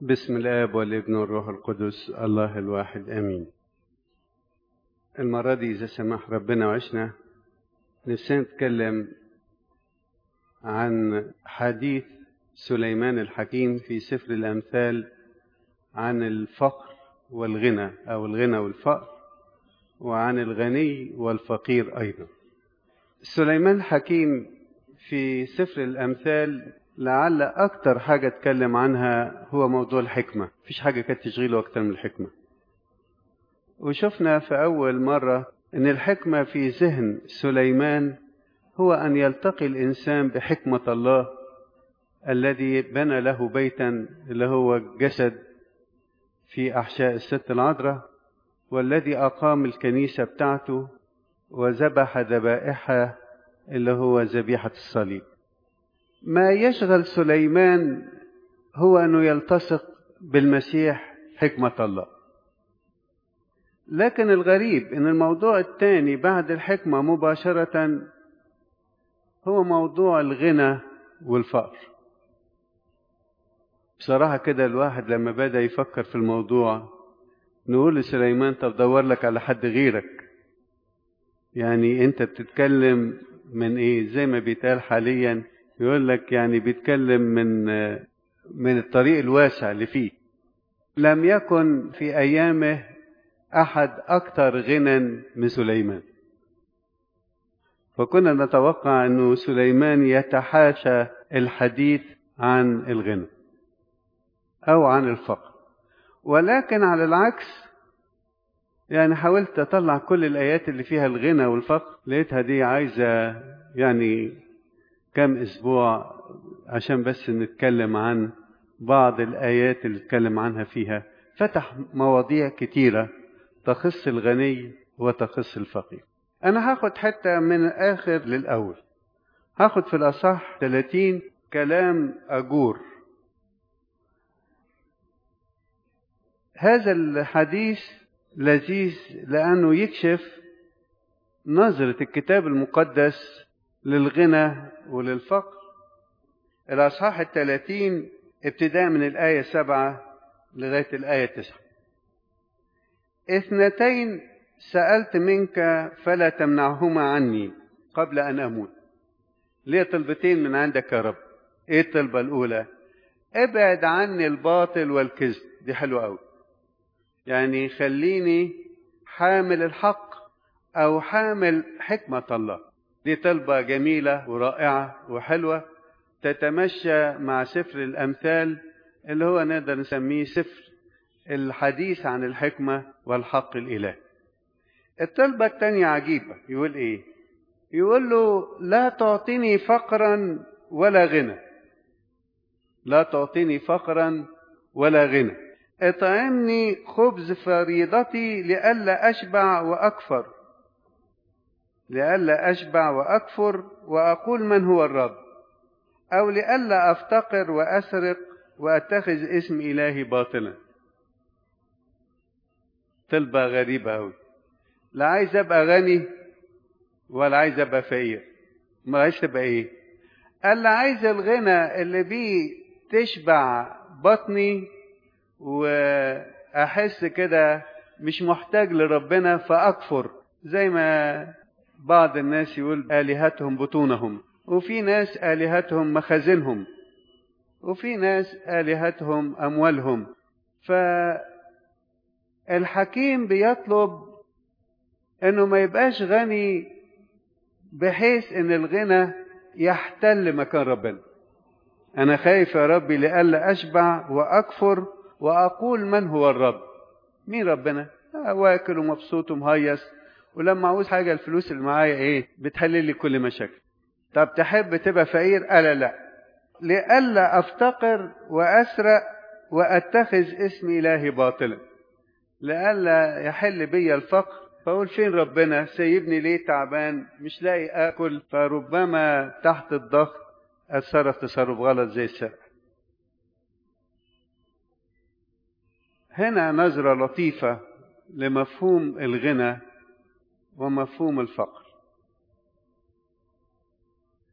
بسم الآب والابن والروح القدس الله الواحد آمين المرة دي إذا سمح ربنا وعشنا نفسنا نتكلم عن حديث سليمان الحكيم في سفر الأمثال عن الفقر والغنى أو الغنى والفقر وعن الغني والفقير أيضا سليمان الحكيم في سفر الأمثال لعل أكتر حاجة اتكلم عنها هو موضوع الحكمة مفيش حاجة كانت تشغيله أكتر من الحكمة وشفنا في أول مرة أن الحكمة في ذهن سليمان هو أن يلتقي الإنسان بحكمة الله الذي بنى له بيتا اللي هو جسد في أحشاء الست العذراء والذي أقام الكنيسة بتاعته وذبح ذبائحها اللي هو ذبيحة الصليب ما يشغل سليمان هو أنه يلتصق بالمسيح حكمة الله لكن الغريب أن الموضوع الثاني بعد الحكمة مباشرة هو موضوع الغنى والفقر بصراحة كده الواحد لما بدأ يفكر في الموضوع نقول لسليمان طب دور لك على حد غيرك يعني انت بتتكلم من ايه زي ما بيتقال حاليا يقول لك يعني بيتكلم من من الطريق الواسع اللي فيه لم يكن في ايامه احد اكثر غنى من سليمان فكنا نتوقع انه سليمان يتحاشى الحديث عن الغنى او عن الفقر ولكن على العكس يعني حاولت اطلع كل الايات اللي فيها الغنى والفقر لقيتها دي عايزه يعني كم اسبوع عشان بس نتكلم عن بعض الايات اللي اتكلم عنها فيها فتح مواضيع كتيره تخص الغني وتخص الفقير انا هاخد حته من الاخر للاول هاخد في الاصح 30 كلام اجور هذا الحديث لذيذ لانه يكشف نظره الكتاب المقدس للغنى وللفقر الأصحاح الثلاثين ابتداء من الآية سبعة لغاية الآية تسعة اثنتين سألت منك فلا تمنعهما عني قبل أن أموت ليه طلبتين من عندك يا رب ايه الطلبة الأولى ابعد عني الباطل والكذب دي حلوة أوي يعني خليني حامل الحق أو حامل حكمة الله دي طلبة جميلة ورائعة وحلوة تتمشى مع سفر الأمثال اللي هو نقدر نسميه سفر الحديث عن الحكمة والحق الإلهي الطلبة التانية عجيبة يقول إيه يقول له لا تعطيني فقرا ولا غنى لا تعطيني فقرا ولا غنى اطعمني خبز فريضتي لئلا أشبع وأكفر لئلا أشبع وأكفر وأقول من هو الرب أو لئلا أفتقر وأسرق وأتخذ اسم إلهي باطلا طلبة غريبة أوي لا عايز أبقى غني ولا عايز أبقى فقير ما عايز تبقى إيه قال لا عايز الغنى اللي بيه تشبع بطني وأحس كده مش محتاج لربنا فأكفر زي ما بعض الناس يقول آلهتهم بطونهم وفي ناس آلهتهم مخازنهم وفي ناس آلهتهم أموالهم فالحكيم بيطلب انه ما يبقاش غني بحيث ان الغنى يحتل مكان ربنا انا خايف يا ربي لئلا اشبع واكفر واقول من هو الرب مين ربنا واكل ومبسوط ومهيص ولما عاوز حاجه الفلوس اللي معايا ايه بتحل لي كل مشاكل طب تحب تبقى فقير قال لا لئلا افتقر واسرق واتخذ اسم الهي باطلا لئلا يحل بي الفقر فاقول فين ربنا سيبني ليه تعبان مش لاقي اكل فربما تحت الضغط اتصرف تصرف غلط زي السرقه هنا نظره لطيفه لمفهوم الغنى ومفهوم الفقر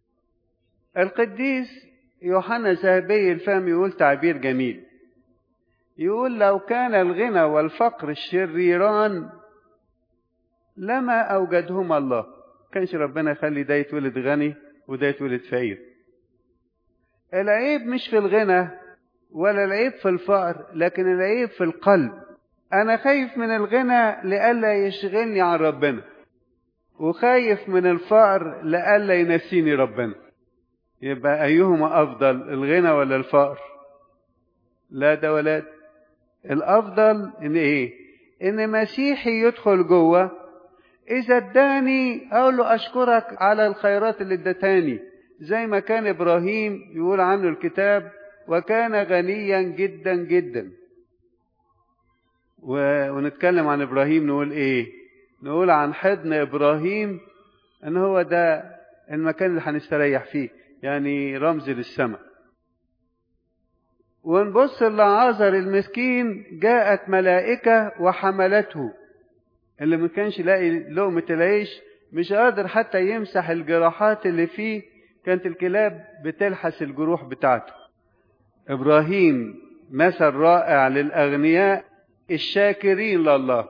القديس يوحنا ذهبي الفهم يقول تعبير جميل يقول لو كان الغنى والفقر الشريران لما أوجدهما الله كانش ربنا يخلي ده يتولد غني وده يتولد فقير العيب مش في الغنى ولا العيب في الفقر لكن العيب في القلب أنا خايف من الغنى لئلا يشغلني عن ربنا وخايف من الفقر لئلا ينسيني ربنا يبقى أيهما أفضل الغنى ولا الفقر لا ده ولا ده الأفضل إن إيه إن مسيحي يدخل جوه إذا اداني أقول له أشكرك على الخيرات اللي ادتاني زي ما كان إبراهيم يقول عنه الكتاب وكان غنيا جدا جدا ونتكلم عن إبراهيم نقول إيه نقول عن حضن إبراهيم إن هو ده المكان اللي هنستريح فيه يعني رمز للسماء ونبص لعازر المسكين جاءت ملائكة وحملته اللي ما كانش لاقي لقمة العيش مش قادر حتى يمسح الجراحات اللي فيه كانت الكلاب بتلحس الجروح بتاعته إبراهيم مثل رائع للأغنياء الشاكرين لله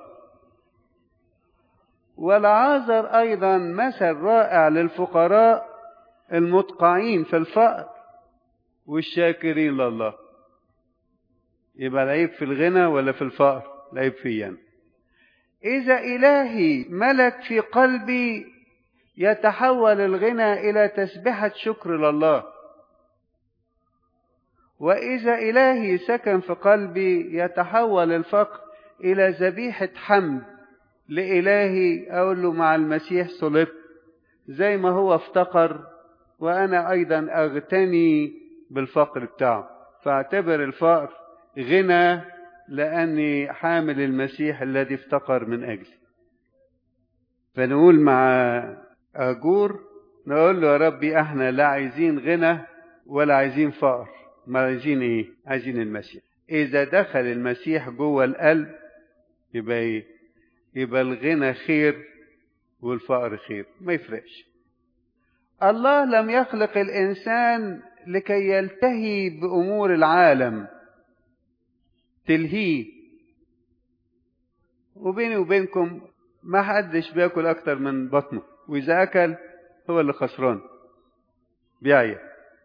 والعازر أيضا مثل رائع للفقراء المتقعين في الفقر والشاكرين لله يبقى العيب في الغنى ولا في الفقر العيب فيا يعني. إذا إلهي ملك في قلبي يتحول الغنى إلى تسبحة شكر لله وإذا إلهي سكن في قلبي يتحول الفقر إلى ذبيحة حمد لإلهي أقول له مع المسيح صلبت زي ما هو افتقر وأنا أيضا أغتني بالفقر بتاعه فاعتبر الفقر غنى لأني حامل المسيح الذي افتقر من أجلي فنقول مع أجور نقول له يا ربي احنا لا عايزين غنى ولا عايزين فقر ما عايزين ايه عايزين المسيح اذا دخل المسيح جوه القلب يبقى ايه يبقى الغنى خير والفقر خير ما يفرقش الله لم يخلق الانسان لكي يلتهي بامور العالم تلهيه وبيني وبينكم ما حدش بياكل اكتر من بطنه واذا اكل هو اللي خسران بيعيا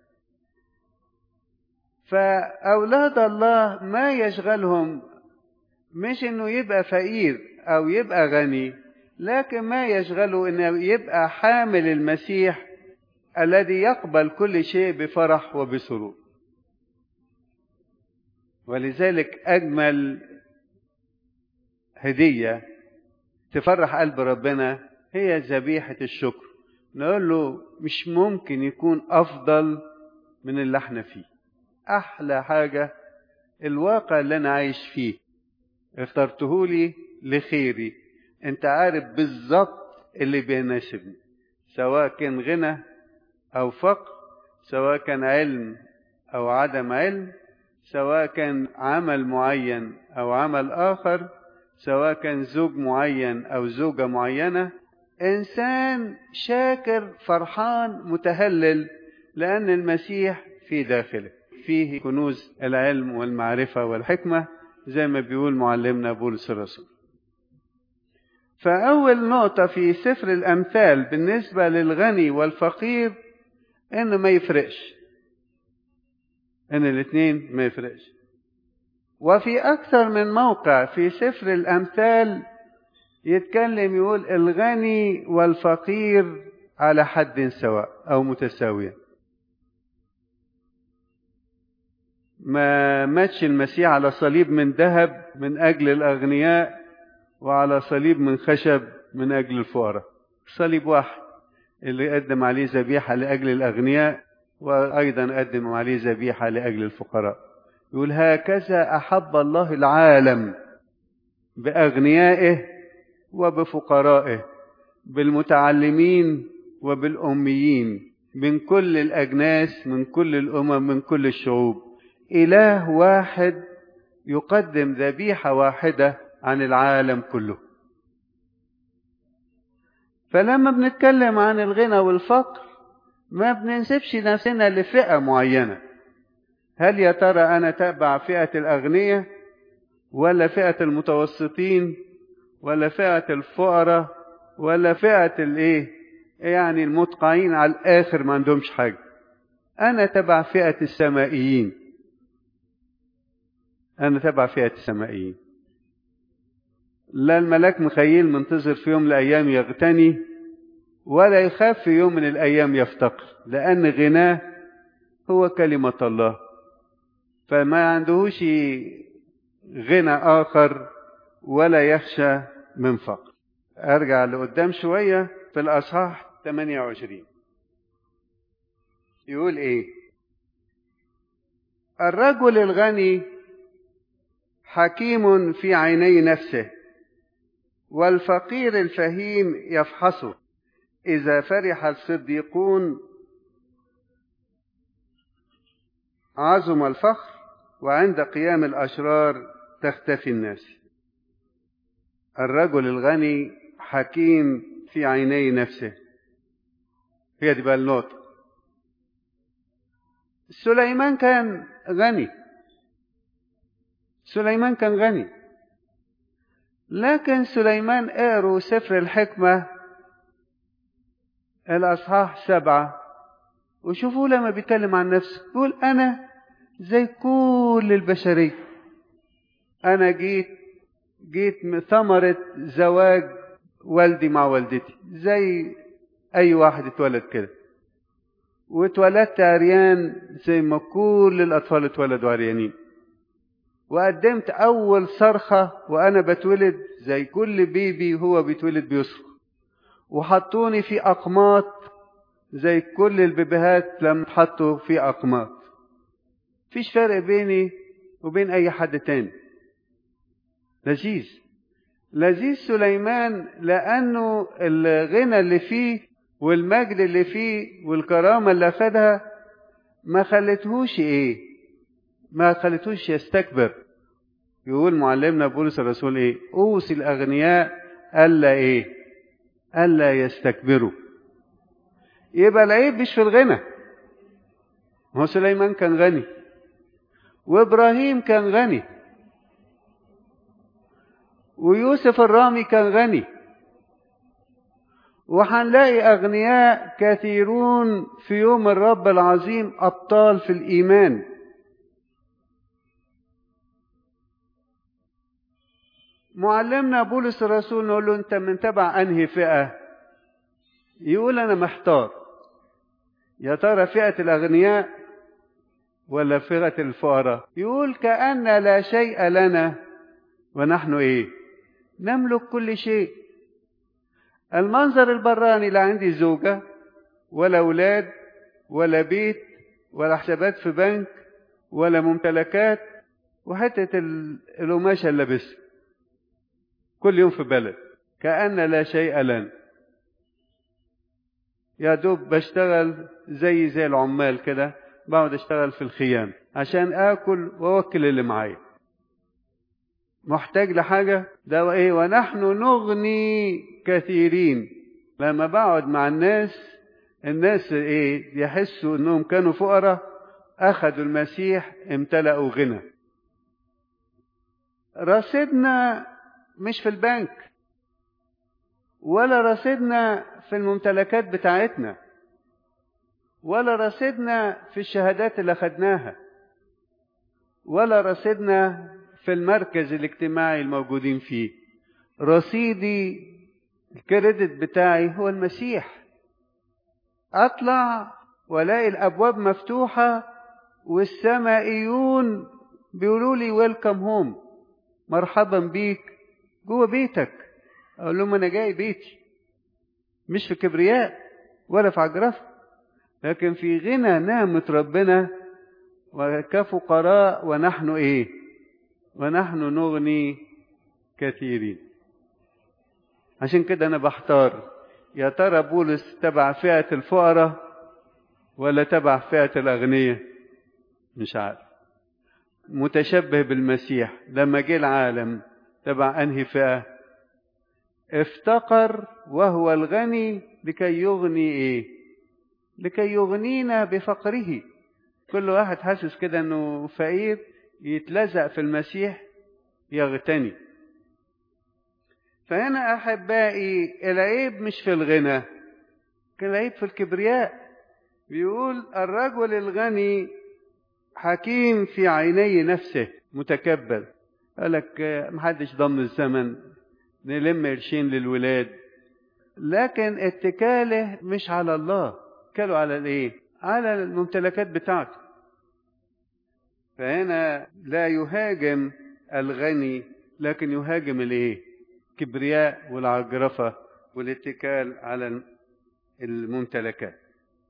فاولاد الله ما يشغلهم مش انه يبقى فقير او يبقى غني لكن ما يشغله انه يبقى حامل المسيح الذي يقبل كل شيء بفرح وبسرور ولذلك اجمل هديه تفرح قلب ربنا هي ذبيحه الشكر نقول له مش ممكن يكون افضل من اللي احنا فيه احلى حاجه الواقع اللي انا عايش فيه اخترته لي لخيري انت عارف بالظبط اللي بيناسبني سواء كان غنى او فقر سواء كان علم او عدم علم سواء كان عمل معين او عمل اخر سواء كان زوج معين او زوجه معينه انسان شاكر فرحان متهلل لان المسيح في داخله فيه كنوز العلم والمعرفه والحكمه زي ما بيقول معلمنا بولس الرسول فاول نقطه في سفر الامثال بالنسبه للغني والفقير انه ما يفرقش ان الاثنين ما يفرقش وفي اكثر من موقع في سفر الامثال يتكلم يقول الغني والفقير على حد سواء او متساويا ما ماتش المسيح على صليب من ذهب من اجل الاغنياء وعلى صليب من خشب من اجل الفقراء صليب واحد اللي قدم عليه ذبيحه لاجل الاغنياء وايضا قدم عليه ذبيحه لاجل الفقراء يقول هكذا احب الله العالم باغنيائه وبفقرائه بالمتعلمين وبالاميين من كل الاجناس من كل الامم من كل الشعوب اله واحد يقدم ذبيحه واحده عن العالم كله فلما بنتكلم عن الغنى والفقر ما بننسبش نفسنا لفئه معينه هل يا ترى انا تبع فئه الاغنياء ولا فئة المتوسطين ولا فئة الفقراء ولا فئة الايه يعني المتقعين على الآخر ما عندهمش حاجة أنا تبع فئة السمائيين أنا تبع فئة السمائيين لا الملاك مخيل منتظر في يوم من الأيام يغتني ولا يخاف في يوم من الأيام يفتقر لأن غناه هو كلمة الله فما عندهوش غنى آخر ولا يخشى من فقر أرجع لقدام شوية في الأصحاح 28 يقول إيه الرجل الغني حكيم في عيني نفسه والفقير الفهيم يفحصه إذا فرح الصديقون عظم الفخر وعند قيام الأشرار تختفي الناس الرجل الغني حكيم في عيني نفسه هي دي بقى النقطة سليمان كان غني سليمان كان غني لكن سليمان قروا سفر الحكمة الأصحاح سبعة وشوفوا لما بيتكلم عن نفسه يقول أنا زي كل البشرية أنا جيت جيت من ثمرة زواج والدي مع والدتي زي أي واحد اتولد كده واتولدت عريان زي ما كل الأطفال اتولدوا عريانين وقدمت أول صرخة وأنا بتولد زي كل بيبي هو بيتولد بيصرخ وحطوني في أقماط زي كل البيبيهات لما حطوا في أقماط فيش فرق بيني وبين أي حد تاني لذيذ لذيذ سليمان لأنه الغنى اللي فيه والمجد اللي فيه والكرامة اللي أخدها ما خلتهوش إيه ما خلتهوش يستكبر يقول معلمنا بولس الرسول إيه أوصي الأغنياء ألا إيه ألا يستكبروا يبقى العيب مش في الغنى هو سليمان كان غني وإبراهيم كان غني ويوسف الرامي كان غني وهنلاقي أغنياء كثيرون في يوم الرب العظيم أبطال في الإيمان معلمنا بولس الرسول نقول له أنت من تبع أنهي فئة يقول أنا محتار يا ترى فئة الأغنياء ولا فئة الفقراء يقول كأن لا شيء لنا ونحن إيه نملك كل شيء المنظر البراني لا عندي زوجة ولا أولاد ولا بيت ولا حسابات في بنك ولا ممتلكات وحتة القماشة اللي لابسها كل يوم في بلد كأن لا شيء لنا يا دوب بشتغل زي زي العمال كده بقعد اشتغل في الخيام عشان اكل واوكل اللي معايا محتاج لحاجة ده ايه ونحن نغني كثيرين لما بقعد مع الناس الناس ايه يحسوا انهم كانوا فقراء اخذوا المسيح امتلأوا غنى رصيدنا مش في البنك ولا رصيدنا في الممتلكات بتاعتنا ولا رصيدنا في الشهادات اللي اخدناها ولا رصيدنا في المركز الاجتماعي الموجودين فيه رصيدي الكريدت بتاعي هو المسيح اطلع والاقي الابواب مفتوحه والسمائيون بيقولوا لي ويلكم هوم مرحبا بيك جوه بيتك اقول لهم انا جاي بيتي مش في كبرياء ولا في عجرفه لكن في غنى نعمه ربنا وكفقراء ونحن ايه ونحن نغني كثيرين عشان كده انا بحتار يا ترى بولس تبع فئه الفقراء ولا تبع فئه الاغنياء مش عارف متشبه بالمسيح لما جه العالم تبع انهي فئه افتقر وهو الغني لكي يغني ايه لكي يغنينا بفقره كل واحد حاسس كده انه فقير يتلزق في المسيح يغتني فهنا أحبائي العيب مش في الغنى العيب في الكبرياء بيقول الرجل الغني حكيم في عيني نفسه متكبر قال لك محدش ضم الزمن نلم قرشين للولاد لكن اتكاله مش على الله اتكاله على الايه على الممتلكات بتاعته فهنا لا يهاجم الغني لكن يهاجم الايه الكبرياء والعجرفه والاتكال على الممتلكات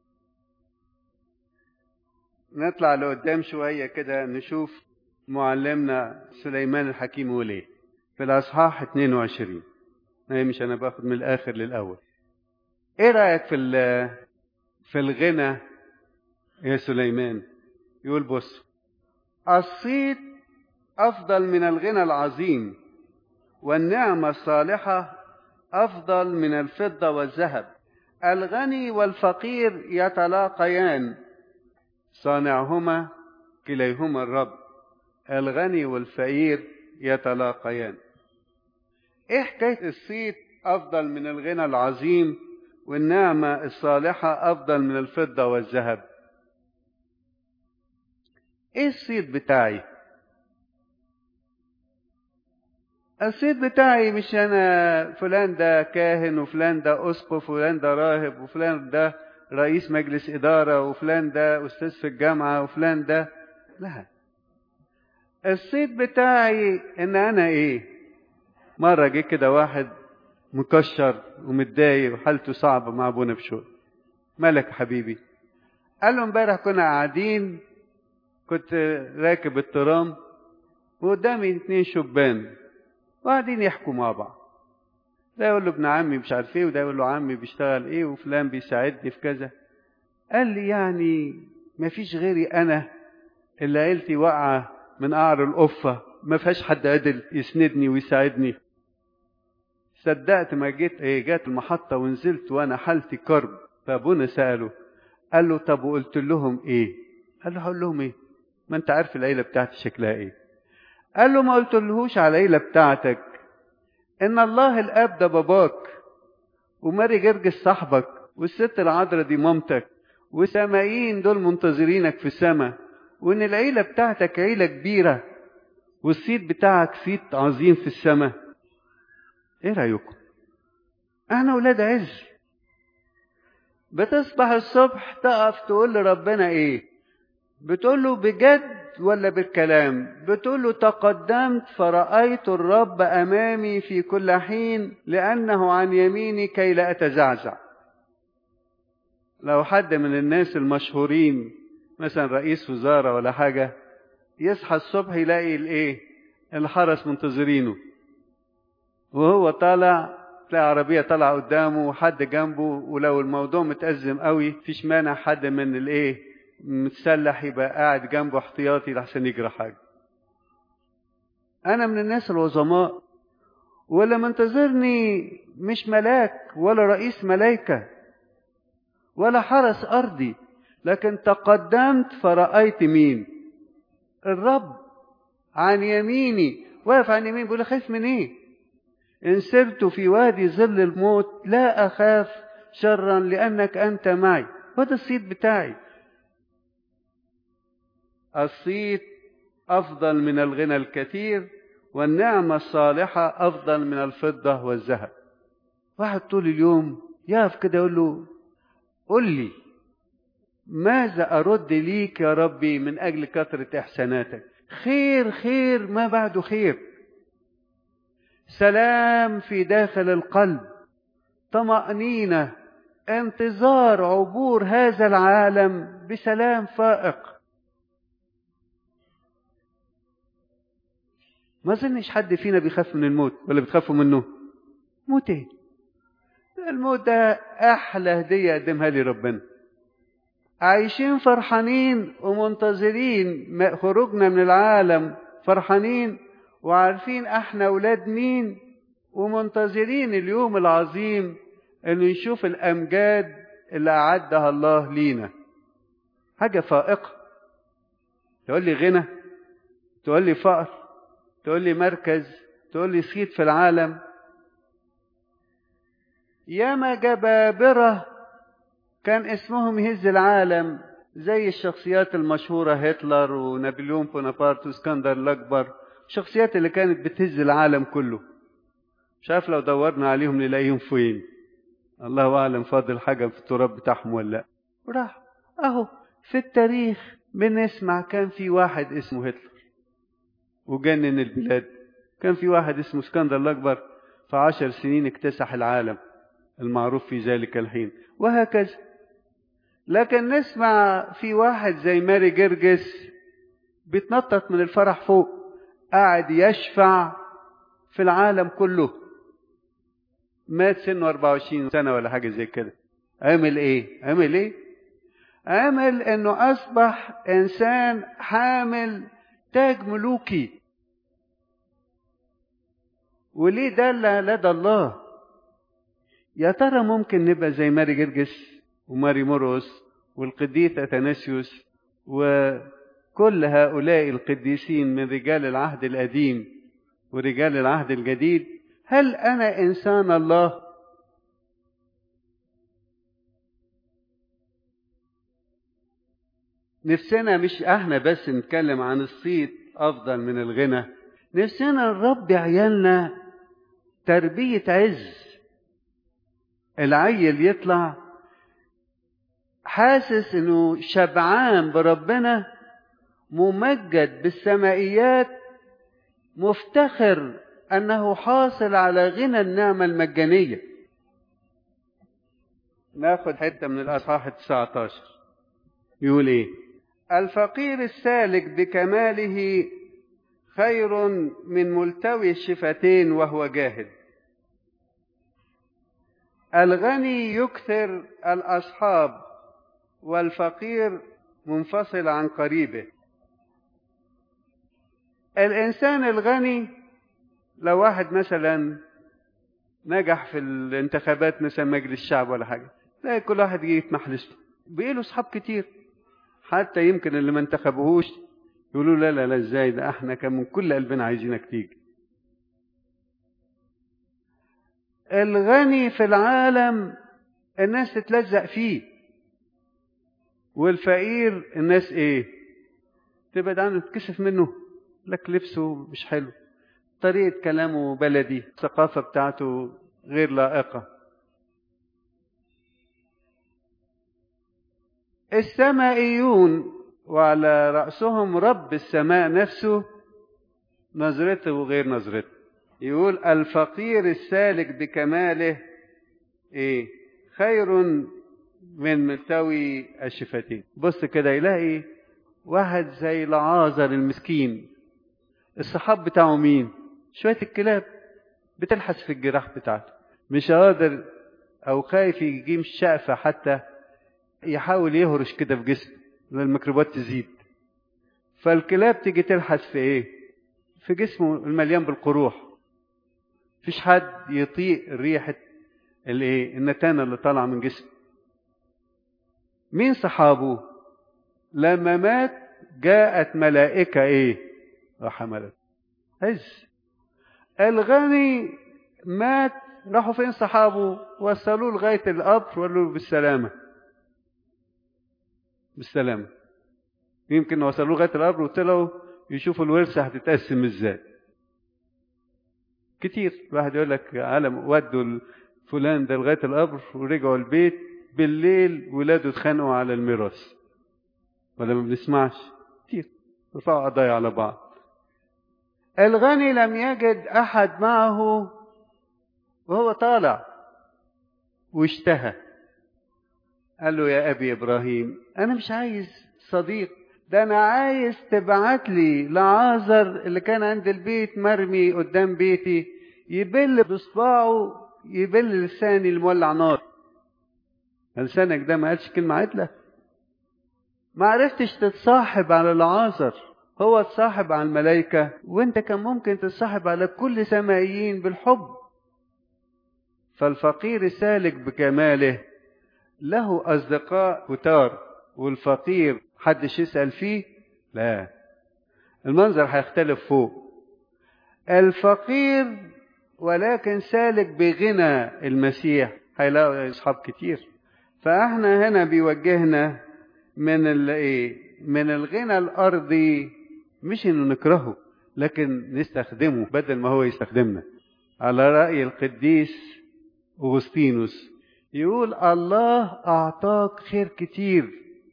نطلع لقدام شويه كده نشوف معلمنا سليمان الحكيم يقول ايه في الاصحاح 22 ما مش انا باخد من الاخر للاول ايه رايك في في الغنى يا سليمان يقول بص الصيت افضل من الغنى العظيم والنعمه الصالحه افضل من الفضه والذهب الغني والفقير يتلاقيان صانعهما كليهما الرب الغني والفقير يتلاقيان ايه حكايه الصيت افضل من الغنى العظيم والنعمه الصالحه افضل من الفضه والذهب ايه الصيت بتاعي الصيت بتاعي مش انا فلان ده كاهن وفلان ده اسقف وفلان ده راهب وفلان ده رئيس مجلس اداره وفلان ده استاذ في الجامعه وفلان ده لا الصيت بتاعي ان انا ايه مره جه كده واحد مكشر ومتضايق وحالته صعبه مع ابونا بشوي مالك حبيبي قال له امبارح كنا قاعدين كنت راكب الترام وقدامي اتنين شبان وقاعدين يحكوا مع بعض ده يقول له ابن عمي مش عارف ايه وده يقول له عمي بيشتغل ايه وفلان بيساعدني في كذا قال لي يعني ما فيش غيري انا اللي عيلتي واقعه من قعر القفه ما فيهاش حد قادر يسندني ويساعدني صدقت ما جيت ايه جات المحطه ونزلت وانا حالتي كرب فابونا ساله قال له طب وقلت لهم ايه قال له هقول لهم ايه ما انت عارف العيله بتاعتي شكلها ايه قال له ما قلتلهوش على العيله بتاعتك ان الله الاب ده باباك وماري جرجس صاحبك والست العذراء دي مامتك وسمايين دول منتظرينك في السماء وان العيله بتاعتك عيله كبيره والصيت بتاعك صيت عظيم في السماء ايه رايكم احنا ولاد عز بتصبح الصبح تقف تقول لربنا ايه بتقول له بجد ولا بالكلام بتقول له تقدمت فرأيت الرب أمامي في كل حين لأنه عن يميني كي لا أتزعزع لو حد من الناس المشهورين مثلا رئيس وزارة ولا حاجة يصحى الصبح يلاقي الايه الحرس منتظرينه وهو طالع تلاقي عربية طالعة قدامه وحد جنبه ولو الموضوع متأزم قوي فيش مانع حد من الايه متسلح يبقى قاعد جنبه احتياطي لحسن يجرى حاجة أنا من الناس العظماء ولا منتظرني مش ملاك ولا رئيس ملايكة ولا حرس أرضي لكن تقدمت فرأيت مين الرب عن يميني واقف عن يميني بيقول خايف من ايه إن سرت في وادي ظل الموت لا أخاف شرا لأنك أنت معي وده الصيت بتاعي الصيت أفضل من الغنى الكثير والنعمة الصالحة أفضل من الفضة والذهب واحد طول اليوم يقف كده يقول له قل لي ماذا أرد ليك يا ربي من أجل كثرة إحساناتك خير خير ما بعده خير سلام في داخل القلب طمأنينة انتظار عبور هذا العالم بسلام فائق ما اظنش حد فينا بيخاف من الموت ولا بتخافوا منه موت ايه الموت ده احلى هديه قدمها لي ربنا عايشين فرحانين ومنتظرين خروجنا من العالم فرحانين وعارفين احنا اولاد مين ومنتظرين اليوم العظيم انه نشوف الامجاد اللي اعدها الله لينا حاجه فائقه تقول لي غنى تقول لي فقر تقول لي مركز تقول لي صيت في العالم ياما جبابرة كان اسمهم يهز العالم زي الشخصيات المشهورة هتلر ونابليون بونابرت واسكندر الأكبر الشخصيات اللي كانت بتهز العالم كله مش عارف لو دورنا عليهم نلاقيهم فين الله أعلم فاضل حاجة في التراب بتاعهم ولا لا وراح أهو في التاريخ بنسمع كان في واحد اسمه هتلر وجنن البلاد كان في واحد اسمه اسكندر الأكبر في عشر سنين اكتسح العالم المعروف في ذلك الحين وهكذا لكن نسمع في واحد زي ماري جرجس بيتنطط من الفرح فوق قاعد يشفع في العالم كله مات سنه 24 سنة ولا حاجة زي كده عمل ايه عمل ايه عمل انه اصبح انسان حامل تاج ملوكي وليه دل لدى الله يا ترى ممكن نبقى زي ماري جرجس وماري موروس والقديس اثناسيوس وكل هؤلاء القديسين من رجال العهد القديم ورجال العهد الجديد هل انا انسان الله نفسنا مش احنا بس نتكلم عن الصيت افضل من الغنى نفسنا نربي عيالنا تربية عز العيل يطلع حاسس انه شبعان بربنا ممجد بالسمائيات مفتخر انه حاصل على غنى النعمة المجانية ناخد حتة من الاصحاح 19 يقول ايه الفقير السالك بكماله خير من ملتوي الشفتين وهو جاهد الغني يكثر الاصحاب والفقير منفصل عن قريبه الانسان الغني لو واحد مثلا نجح في الانتخابات مثلا مجلس الشعب ولا حاجه تلاقي كل واحد يجي يتمح له بقي له اصحاب كتير حتى يمكن اللي ما انتخبوهوش يقولوا لا لا لا ازاي ده احنا كان من كل قلبنا عايزينك تيجي الغني في العالم الناس تتلزق فيه والفقير الناس ايه تبعد عنه تكسف منه لك لبسه مش حلو طريقة كلامه بلدي الثقافة بتاعته غير لائقة السمائيون وعلى رأسهم رب السماء نفسه نظرته غير نظرته يقول الفقير السالك بكماله ايه خير من ملتوي الشفتين بص كده يلاقي واحد زي لعازر المسكين الصحاب بتاعه مين شوية الكلاب بتلحس في الجراح بتاعته مش قادر او خايف يجيب الشقفة حتى يحاول يهرش كده في جسمه الميكروبات تزيد فالكلاب تيجي تلحس في ايه في جسمه المليان بالقروح مفيش حد يطيق ريحة الايه النتانة اللي طالعة من جسمه مين صحابه لما مات جاءت ملائكة ايه وحملت عز الغني مات راحوا فين صحابه وصلوه لغاية القبر وقالوا له بالسلامة بالسلامة يمكن وصلوه لغاية القبر وطلعوا يشوفوا الورثة هتتقسم ازاي كتير الواحد يقول لك عالم ودوا فلان ده لغاية القبر ورجعوا البيت بالليل ولاده اتخانقوا على الميراث ولا ما بنسمعش كتير رفعوا قضايا على بعض الغني لم يجد احد معه وهو طالع واشتهى قال له يا ابي ابراهيم انا مش عايز صديق ده انا عايز تبعت لي لعازر اللي كان عند البيت مرمي قدام بيتي يبل بصباعه يبل لساني المولع نار لسانك ده ما قالش كلمه عدله ما عرفتش تتصاحب على العازر هو اتصاحب على الملائكة وانت كان ممكن تتصاحب على كل سمائيين بالحب فالفقير السالك بكماله له أصدقاء كتار والفقير حدش يسأل فيه لا المنظر هيختلف فوق الفقير ولكن سالك بغنى المسيح هيلاقوا اصحاب كتير فاحنا هنا بيوجهنا من الايه من الغنى الارضي مش انه نكرهه لكن نستخدمه بدل ما هو يستخدمنا على راي القديس اغسطينوس يقول الله اعطاك خير كتير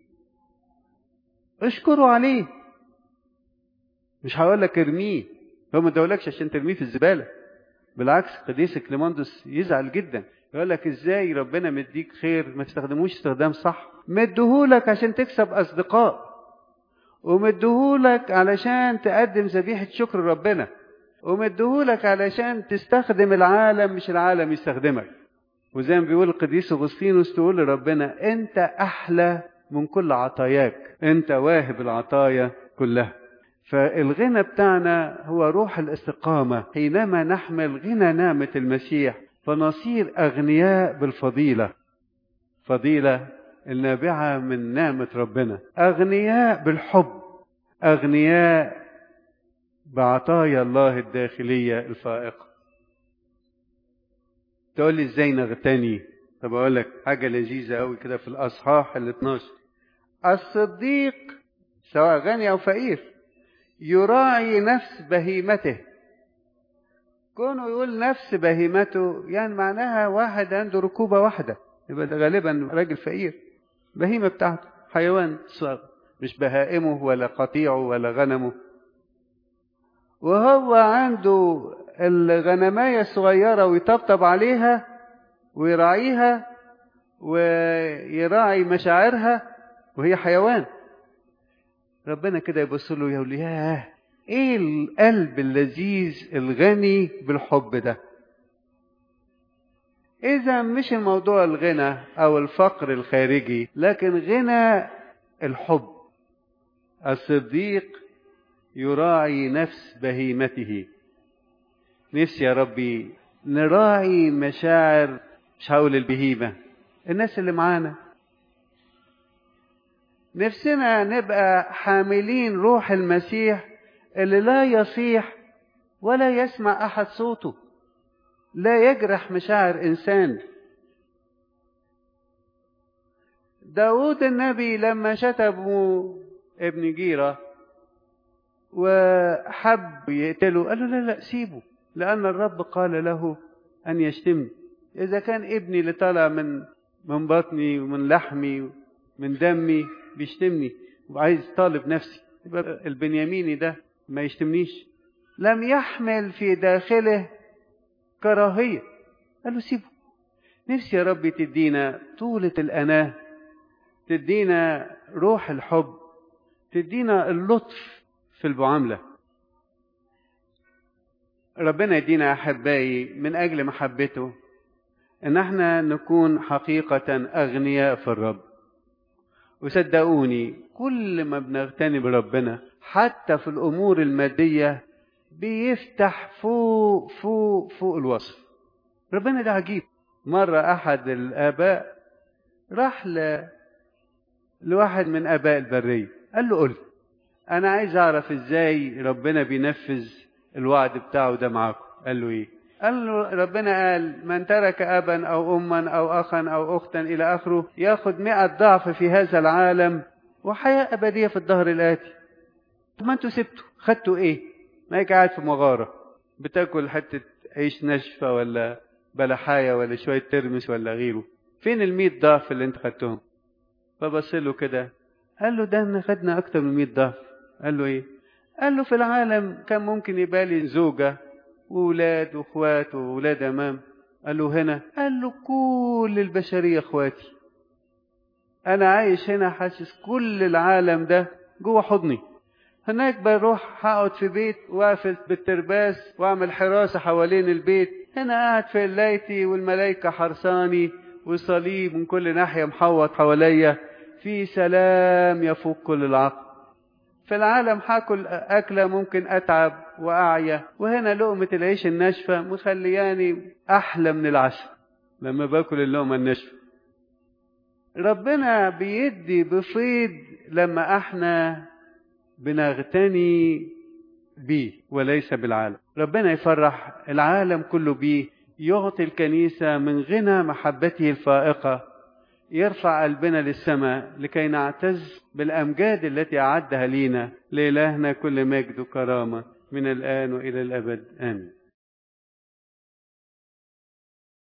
اشكره عليه مش هقول لك ارميه هو ما ادولكش عشان ترميه في الزباله بالعكس قديس كليماندوس يزعل جدا يقول لك ازاي ربنا مديك خير ما تستخدموش استخدام صح مديهولك عشان تكسب اصدقاء ومديهولك علشان تقدم ذبيحه شكر ربنا ومديهولك علشان تستخدم العالم مش العالم يستخدمك وزي ما بيقول القديس اغسطينوس تقول لربنا انت احلى من كل عطاياك انت واهب العطايا كلها فالغنى بتاعنا هو روح الاستقامة حينما نحمل غنى نعمة المسيح فنصير أغنياء بالفضيلة فضيلة النابعة من نعمة ربنا أغنياء بالحب أغنياء بعطايا الله الداخلية الفائقة تقول لي ازاي نغتني طب اقول لك حاجة لذيذة قوي كده في الاصحاح ال 12 الصديق سواء غني او فقير يراعي نفس بهيمته كونه يقول نفس بهيمته يعني معناها واحد عنده ركوبة واحدة يبقى ده غالبا راجل فقير بهيمة بتاعته حيوان صغير مش بهائمه ولا قطيعه ولا غنمه وهو عنده الغنماية الصغيرة ويطبطب عليها ويراعيها ويراعي مشاعرها وهي حيوان ربنا كده يبص له يقول ياه ايه القلب اللذيذ الغني بالحب ده اذا مش الموضوع الغنى او الفقر الخارجي لكن غنى الحب الصديق يراعي نفس بهيمته نفسي يا ربي نراعي مشاعر مش هقول البهيمة الناس اللي معانا نفسنا نبقى حاملين روح المسيح اللي لا يصيح ولا يسمع أحد صوته لا يجرح مشاعر إنسان داود النبي لما شتموا ابن جيرة وحب يقتله قال له لا لا سيبه لأن الرب قال له أن يشتمني إذا كان ابني اللي طالع من من بطني ومن لحمي من دمي بيشتمني وعايز طالب نفسي يبقى البنياميني ده ما يشتمنيش لم يحمل في داخله كراهية قال له سيبه نفسي يا ربي تدينا طولة الأناة تدينا روح الحب تدينا اللطف في المعاملة ربنا يدينا أحبائي من أجل محبته إن احنا نكون حقيقة أغنياء في الرب وصدقوني كل ما بنغتني بربنا حتى في الأمور المادية بيفتح فوق فوق فوق الوصف ربنا ده عجيب مرة أحد الآباء راح ل... لواحد من آباء البرية قال له قل أنا عايز أعرف إزاي ربنا بينفذ الوعد بتاعه ده معاكم قال له إيه قال له ربنا قال من ترك أبا أو أما أو أخا أو أختا إلى آخره ياخد مئة ضعف في هذا العالم وحياة أبدية في الظهر الآتي طب ما أنتوا سبتوا خدتوا إيه ما قاعد في مغارة بتاكل حتة عيش ناشفة ولا بلحاية ولا شوية ترمس ولا غيره فين المية ضعف اللي انت خدتهم فبص له كده قال له ده احنا خدنا أكتر من مية ضعف قال له إيه قال له في العالم كان ممكن يبقى لي زوجة وولاد واخوات وولاد امام قال له هنا قال له كل البشريه اخواتي انا عايش هنا حاسس كل العالم ده جوه حضني هناك بروح هقعد في بيت واقفل بالترباس واعمل حراسه حوالين البيت هنا قاعد في قلايتي والملائكه حرساني وصليب من كل ناحيه محوط حواليا في سلام يفوق كل العقل في العالم هاكل أكلة ممكن أتعب وأعيا وهنا لقمة العيش الناشفة مخلياني أحلى من العسل لما باكل اللقمة الناشفة ربنا بيدي بفيض لما احنا بنغتني بيه وليس بالعالم ربنا يفرح العالم كله بيه يعطي الكنيسة من غنى محبته الفائقة يرفع قلبنا للسماء لكي نعتز بالأمجاد التي أعدها لينا لإلهنا كل مجد وكرامة من الآن وإلى الأبد آمين